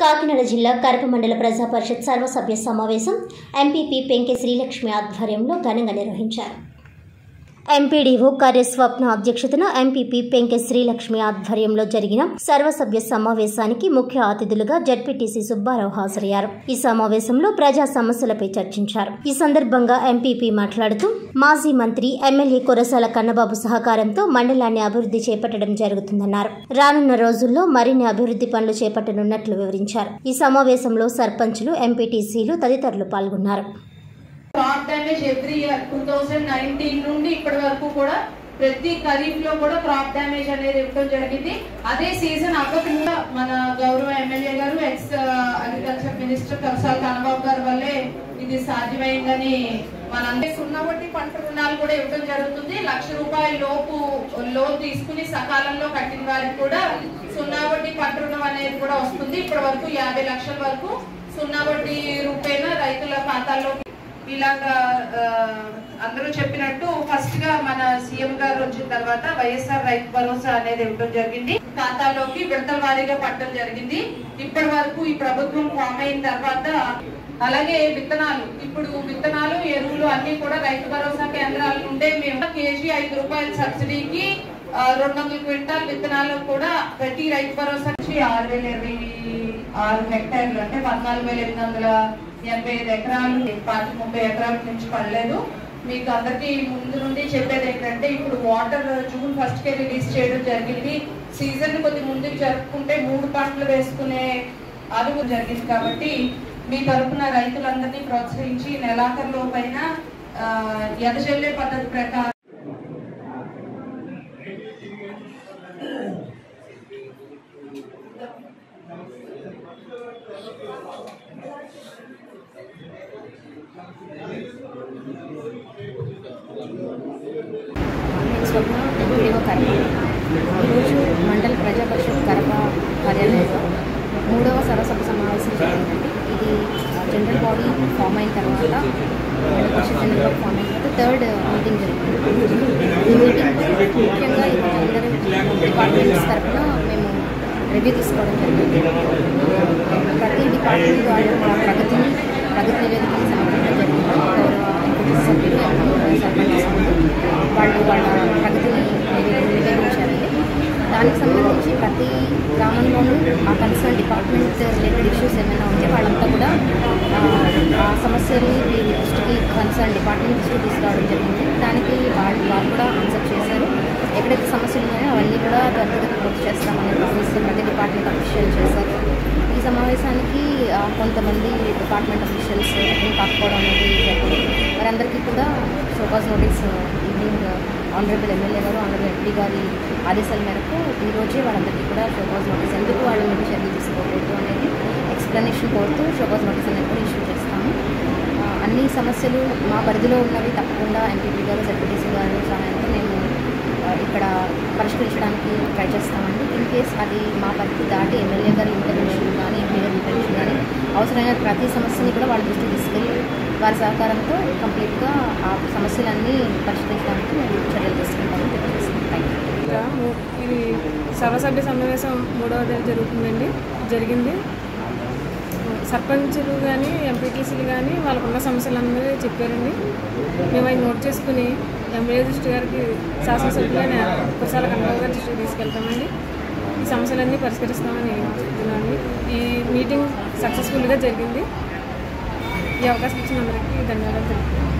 కాకినాడ జిల్లా కరప మండల ప్రజా పరిషత్ సర్వసభ్య సమావేశం ఎంపీపీ పెంకె శ్రీలక్ష్మి ఆధ్వర్యంలో ఘనంగా నిర్వహించారు ఎంపీడీఓ కార్యస్వప్న అధ్యక్షతన ఎంపీపీ పెంకె శ్రీలక్ష్మి ఆధ్వర్యంలో జరిగిన సర్వసభ్య సమావేశానికి ముఖ్య అతిథులుగా జడ్పీటీసీ సుబ్బారావు హాజరయ్యారు ఈ సమావేశంలో ప్రజా సమస్యలపై చర్చించారు ఈ సందర్భంగా ఎంపీపీ మాట్లాడుతూ మాజీ మంత్రి ఎమ్మెల్యే కురసాల కన్నబాబు సహకారంతో మండలాన్ని అభివృద్ధి చేపట్టడం జరుగుతుందన్నారు రానున్న రోజుల్లో మరిన్ని అభివృద్ధి పనులు చేపట్టనున్నట్లు వివరించారు ఈ సమావేశంలో సర్పంచులు ఎంపీటీసీలు తదితరులు పాల్గొన్నారు crop damage every year two thousand nineteen నుండి ఇప్పటి వరకు కూడా ప్రతి ఖరీఫ్ లో కూడా క్రాప్ డ్యామేజ్ అనేది ఇవ్వడం జరిగింది అదే సీజన్ అవ్వకుండా మన గౌరవ ఎమ్మెల్యే గారు ex agriculture minister Kurasala Kannababu గారి వల్లే ఇది సాధ్యమైందని మనందరికీ సున్నా వడ్డీ పంట రుణాలు కూడా ఇవ్వడం జరుగుతుంది లక్ష రూపాయల లోపు లోన్ తీసుకుని సకాలంలో కట్టిన వారికి కూడా సున్నా వడ్డీ పంట రుణం అనేది కూడా వస్తుంది ఇప్పటి వరకు యాభై లక్షల వరకు సున్నా వడ్డీ రూపేణ రైతుల ఖాతాల్లో ఇలాగా ఆ, అందరూ చెప్పినట్టు ఫస్ట్ గా మన సీఎం గారు వచ్చిన తర్వాత వైఎస్ఆర్ రైతు భరోసా అనేది ఇవ్వడం జరిగింది ఖాతాలోకి విడతల వారీగా పట్టడం జరిగింది ఇప్పటి వరకు ఈ ప్రభుత్వం ఫామ్ అయిన తర్వాత అలాగే విత్తనాలు ఇప్పుడు విత్తనాలు ఎరువులు అన్ని కూడా రైతు భరోసా కేంద్రాల నుండే మేము కేజీ ఐదు రూపాయల సబ్సిడీకి ఆ, రెండు వందల క్వింటాల్ విత్తనాలు కూడా ప్రతి రైతు భరోసా నుంచి ఆరు వేల ఇరవై ఆరు హెక్టార్లు అంటే పద్నాలుగు వేల ఎనిమిది వందల ఎనభై ఐదు ఎకరాలు పాతి ముప్పై ఎకరాల నుంచి పడలేదు మీకు అందరికీ ముందు నుండి చెప్పేది ఏంటంటే ఇప్పుడు వాటర్ జూన్ ఫస్ట్ కే రిలీజ్ చేయడం జరిగింది సీజన్ కొద్ది ముందుకు జరుపుకుంటే మూడు పంటలు వేసుకునే అదుపు జరిగింది కాబట్టి మీ తరపున రైతులందరినీ ప్రోత్సహించి నెలాఖరులో పైన ఆ, ఎదజల్లే పద్ధతి ప్రకారం నేను స్వప్న ఎంపీడీఓ కరప ఈరోజు మండల ప్రజా పరిషత్ కరప కార్యాలయంలో మూడవ సరసభ సమావేశం జరిగిందండి ఇది జనరల్ బాడీ ఫామ్ అయిన తర్వాత మండల పరిషత్ జనరల్ బాడీ ఫామ్ అయిన తర్వాత థర్డ్ మీటింగ్ జరిగింది ఈ మీటింగ్ ముఖ్యంగా ఈరోజు అందరూ డిపార్ట్మెంట్స్ తరఫున మేము రివ్యూ తీసుకోవడం జరిగింది ప్రతి డిపార్ట్మెంట్ వాళ్ళ యొక్క ప్రగతిని ప్రగతి నివేదికని సమర్పించడం జరిగింది గౌరవ ఎంపీ సభ్యులు సర్పంచ్ సభ్యులు వాళ్ళు వాళ్ళ ప్రగతిని నివే- నివేదించారండి దానికి సంబంధించి ప్రతి గ్రామంలోనూ ఆ కన్సర్న్ డిపార్ట్మెంట్ రిలేటెడ్ ఇష్యూస్ ఏమైనా ఉంటే వాళ్ళంతా కూడా ఆ, ఆ సమస్యల్ని వీరి దృష్టికి కన్సర్న్ డిపార్ట్మెంట్ దృష్టికి తీసుకురావడం జరిగింది దానికి వాళ్ళు వాళ్ళు కూడా ఆన్సర్ చేశారు ఎక్కడైతే సమస్యలు ఉన్నాయో అవన్నీ కూడా త్వరితగతిన పూర్తి చేస్తామని ప్రామిస్ ప్రతి డిపార్ట్మెంట్ అఫీషియల్ చేశారు ఈ సమావేశానికి ఆ, కొంతమంది డిపార్ట్మెంట్ అఫీషియల్స్ అటెండ్ కాకపోవడం అనేది జరిగింది వారందరికీ కూడా show cause notice evening honourable MLA గారు ఆనరబుల్ ఎంపీ గారి ఆదేశాల మేరకు ఈ రోజే వాళ్ళందరికీ కూడా షోకాజ్ నోటీస్ ఎందుకు వాళ్ళ నుండి చర్యలు తీసుకోకూడదు అనేది ఎక్స్ప్లెనేషన్ కోరుతూ షోకాజ్ నోటీస్ అనేది కూడా ఇష్యూ చేస్తాము ఆ, అన్ని సమస్యలు మా పరిధిలో ఉన్నవి తప్పకుండా ఎంపీపీ గారు జడ్పీటీసీ గారు సహాయంతో మేము ఆ, ఇక్కడ పరిష్కరించడానికి ట్రై చేస్తామండి ఇన్ కేస్ అది మా పరిధి దాటి ఎమ్మెల్యే గారి ఇంటర్వెన్షన్ కానీ ఎంపీ గారి ఇంటర్వెన్షన్ కానీ అవసరమైన ప్రతి సమస్యని కూడా వాళ్ళ దృష్టికి తీసుకెళ్ళి వారి సహకారంతో కంప్లీట్గా ఆ సమస్యలన్నీ పరిష్కరించడానికి మేము చర్యలు తీసుకుంటామని తెలియజేస్తాం థ్యాంక్ యూ ఇంకా ము- ఇది సర్వసభ్య సమావేశం మూడవది జరుగుతుందండి జరిగింది సర్పంచులు కానీ ఎంపీటీసీలు కానీ వాళ్ళకున్న సమస్యలందరూ చెప్పారండి మేము అవి నోట్ చేసుకుని ఎమ్మెల్యే దృష్టి గారికి శాసనసభ్యులైన కురసాల కన్నబాబు గారి దృష్టికి తీసుకెళ్తామండి ఈ సమస్యలన్నీ పరిష్కరిస్తామని చెప్తున్నాను ఈ మీటింగ్ సక్సెస్ఫుల్గా జరిగింది ఈ అవకాశం ఇచ్చిన అందరికీ ధన్యవాదాలు తెలుపుతున్నాను